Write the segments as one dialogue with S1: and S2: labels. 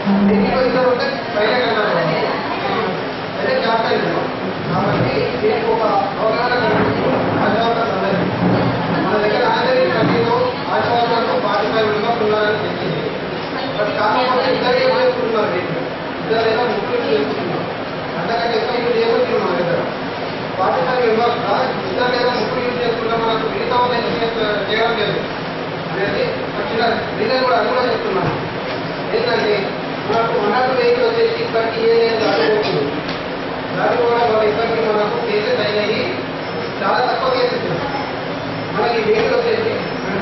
S1: దీంట్లో ఇద్దరు ఉంటే పైన కన్నారు అయితే చేస్తాను కాబట్టి దీనికి ఒక అవగాహన కలిగించు ఆశావాద సందర్భం మన దగ్గర ఆంధ్రప్రదేశ్ కంపెనీలో ఆశావాదాలకు బాధ్యత విలువ ఉన్నారని తెలిసింది బట్ కాకపోతే ఇద్దరు ఏం చేసుకుంటున్నారు దీంట్లో ఇద్దరు ఏదో ముఖ్యం చేసుకుంటున్నారు అంతకంటే ఎక్కువ యూజ్ చేయవచ్చు మన దగ్గర బాధ్యత విలువ ఇద్దరు లేదా ముఖ్యం యూజ్ చేసుకుంటే మనకు మిగతా వాళ్ళు ఏం చేస్తారు- చేయడం లేదు అనేది చిన్న రీజన్ కూడా అది కూడా చెప్తున్నాను ఏంటంటే మనకు వన్ వెహికల్ వచ్చేసి ఇప్పటికీ ఏ దాటిపోతుంది దాటిపోవడం వల్ల ఇప్పటికీ మనకు కేసెస్ అయినాయి చాలా తక్కువ కేసెస్ ఉన్నాయి. మనకి వెహికల్ వచ్చేసి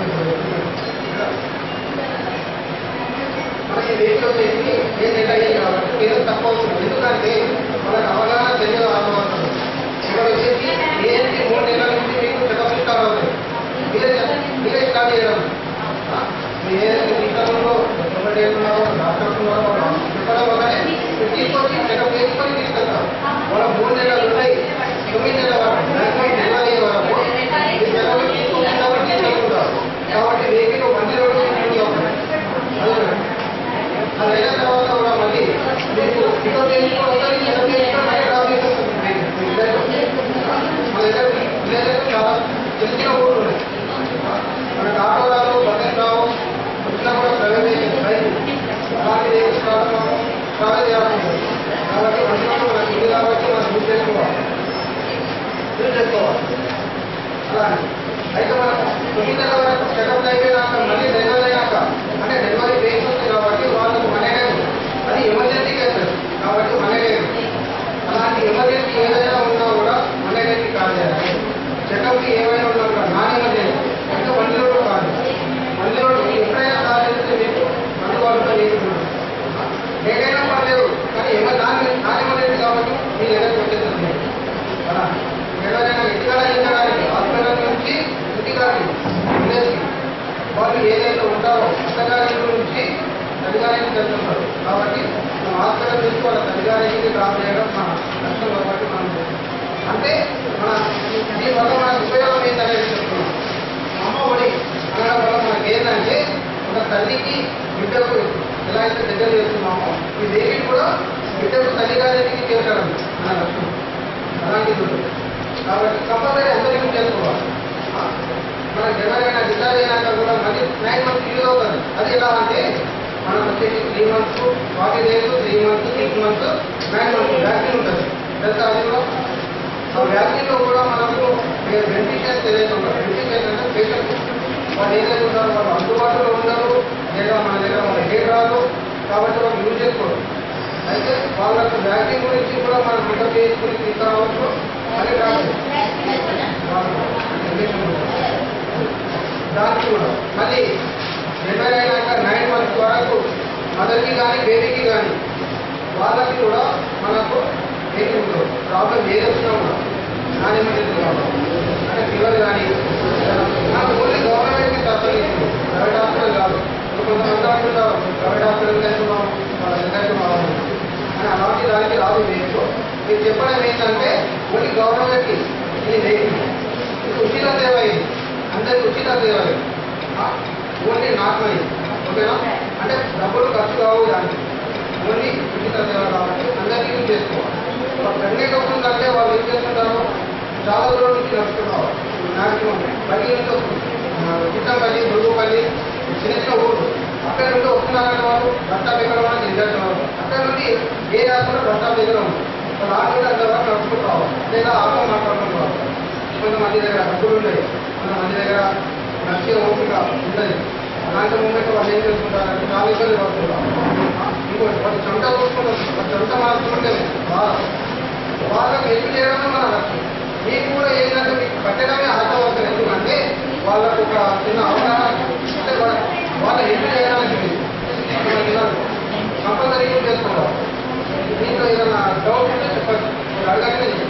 S1: మనకి వెహికల్ వచ్చేసి ఏ నెల అయ్యాయి కాబట్టి కేసెస్ తక్కువ అవుతుంది ఎందుకంటే మనకు అవగాహన తెలియదు ఆలోచన ఇక్కడ వచ్చేసి ఏంటి మూడు నెలల నుంచి మీకు చెకప్ స్టార్ట్ అవుతుంది మీరే మీరే స్టార్ట్ చేయడం ఆ? మీరు ఏదైతే జీతంలో ఎవరు ఉన్నారో డాక్టర్స్ ఉన్నారో వాళ్ళు చెప్పడం వల్లనే మీరు తీసుకొచ్చి చెకప్ చేసుకొని తీసుకెళ్తారు వాళ్ళ మూడు నెలలు ఉన్నాయి తొమ్మిది నెలల వరకు maximum నెలలు అయ్యే వరకు మీరు చెకప్ తీసుకుంటారు తీసుకుంటారు కాబట్టి వెహికల్ మంచి రోడ్డు యూజ్ అవుతుంది అదే అది అయిన తర్వాత కూడా మళ్ళీ మీకు పికప్ చేసుకోవడం చెకప్ చేసుకోవడం మళ్ళీ డ్రాప్ చేసుకోవచ్చు మన దగ్గర విలేజ్లో చాలా చిన్న చిన్న ఊళ్ళు ఉన్నాయి మనకు ఆటో రావు బస్సెస్ రావు వచ్చినా కూడా ప్రైవేట్ రైతు అలాంటిది ఏమి కారణం ట్రావెల్ చేయాల్సి ఉంటుంది కాబట్టి మనకు మనకు ఇది కాబట్టి మనం యూజ్ చేసుకోవాలి యూజ్ చేసుకోవాలి అలాంటి అయితే మనం తొమ్మిది నెలల వరకు చెకప్ అయిపోయినాక మళ్ళీ డెలివరీ అయ్యాక అంటే డెలివరీ పేస్ ఉంది కాబట్టి వాళ్ళకు మననే అది ఎమర్జెన్సీ కేసెస్ కాబట్టి మననే అలాంటి ఎమర్జెన్సీ ఏదైనా ఉన్నా కూడా మనకి కాల్ చేయాలి చెకప్కి ఏమైనా ఉన్నా కూడా నాన్ ఎమర్జెన్సీ అంటే వన్ జీరో కాదు వన్ జీరో ఎప్పుడైనా కాల్ చేస్తే మీకు అందుబాటులో చేసుకున్నాం ఏదైనా పర్లేదు కానీ ఏమైనా నాన్ నాన్ ఎమర్జెన్సీ కాబట్టి మీ దగ్గరకు వచ్చేస్తుంది అలా ఎవరైనా ఇంటికాడ ఇంటికాడికి హాస్పిటల్ నుంచి ఇంటికాడికి విలేజ్కి వాళ్ళు ఏదైతే ఉంటారో అత్తగారి నుంచి తల్లిగారికి వెళ్తుంటారు కాబట్టి మనం హాస్పిటల్ నుంచి వాళ్ళ తల్లిగారికి డ్రాప్ చేయడం మన కష్టం కాబట్టి మనం చేస్తాం. అంటే మన దీని వల్ల మనకు ఉపయోగం ఏంటనేది చెప్తున్నాం అమ్మ ఒడి అనడం వల్ల మనకి ఏంటంటే ఒక తల్లికి బిడ్డకు ఎలా అయితే దగ్గర చేస్తున్నామో ఈ దేవి కూడా బిడ్డకు తల్లిగారికి చేర్చడం మన లక్ష్యం అలాంటిది ఉంటుంది కాబట్టి కంపల్సరీ అందరికీ చేసుకోవాలి ఆ? మనకు ఎవరైనా డిశ్చార్జ్ అయినాక కూడా మళ్ళీ నైన్ మంత్స్ యూజ్ అవుతుంది అది ఎలా అంటే మనం వచ్చేసి three months forty days three months six months nine months vaccine ఉంటుంది తెలుసా అది కూడా ఆ వ్యాక్సిన్లో కూడా మనకు బెనిఫిషియర్స్ ఏదైతే ఉన్నారో బెనిఫిషియర్స్ అంటే పేషెంట్ వాళ్ళు ఏదైతే ఉన్నారో వాళ్ళు అందుబాటులో ఉండరు లేదా మన దగ్గర వాళ్ళ హెయిర్ రాదు కాబట్టి వాళ్ళు యూజ్ చేసుకోరు అయితే వాళ్ళకు వ్యాక్సిన్ గురించి కూడా మనం పికప్ చేసుకుని తీసుకురావచ్చు అని రాదు దానికి కూడా మళ్ళీ డెలివరీ అయినాక నైన్ మంత్స్ వరకు మదర్కి కానీ బేబీకి కానీ వాళ్ళకి కూడా మనకు ఏమి ఉండదు ప్రాబ్లం ఏది వచ్చినా కూడా నాన్ ఎమర్జెన్సీ ప్రాబ్లం అంటే ఫీవర్ కానీ నాకు ఓన్లీ గవర్నమెంట్కి తప్పలేదు ప్రైవేట్ హాస్పిటల్ కాదు ఇప్పుడు కొంతమంది అంటుంటారు ప్రైవేట్ హాస్పిటల్ వెళ్తున్నాం వాళ్ళ దగ్గరికి రావాలి అని అలాంటి దానికి రాదు వేయచ్చు మీరు చెప్పడం ఏంటంటే ఓన్లీ గవర్నమెంట్కి ఇది లేదు ఇది ఉచిత సేవ ఇది అందరికి ఉచిత సేవ ఇది ఆ? ఓన్లీ నాట్ మనీ ఓకేనా అంటే డబ్బులు ఖర్చు కావు దానికి ఓన్లీ ఉచిత సేవ కాబట్టి అందరికీ యూజ్ చేసుకోవాలి ఒక ప్రెగ్నెంట్ అవుతుందంటే వాళ్ళు ఏం చేస్తుంటారు చాలా దూరం నుంచి నడుస్తున్నారు మ్యాక్సిమం బయట నుంచి వస్తుంది చిట్టంపల్లి మురుగుపల్లి చిన్న చిన్న ఊరు అక్కడ నుండి వస్తున్నారంటే వాళ్ళు బస్ స్టాప్ ఎక్కడ వాళ్ళకి నిద్రస్తున్నారు అక్కడ నుండి ఏ రాకుండా బస్ స్టాప్ దగ్గర ఉంది వాళ్ళు ఆటో అంత వరకు నడుచుకుంటూ రావాలి లేదా ఆటో మాట్లాడుకుంటూ రావాలి కొంతమంది దగ్గర డబ్బులు ఉంటాయి కొంతమంది దగ్గర నచ్చే ఓపిక ఉంటుంది అలాంటి మూమెంట్ వాళ్ళు ఏం చేసుకుంటారంటే చాలా ఇబ్బంది పడుతుంటారు ఇంకోటి వాళ్ళు చెమట చూసుకుంటారు వాళ్ళు చెమట మార్చుకుంటే బాగా వాళ్ళకి హెల్ప్ చేయడమే మన లక్ష్యం మీకు కూడా ఏంటంటే మీకు కట్టడమే అర్థమవుతుంది ఎందుకంటే వాళ్ళకు ఒక చిన్న అవగాహన అంటే వాళ్ళ వాళ్ళ హెల్ప్ చేయడానికి కంపల్సరీ యూజ్ చేసుకోవాలి దీంట్లో ఏదైనా డౌట్ ఉంటే చెప్పండి మీరు అడగండి నేను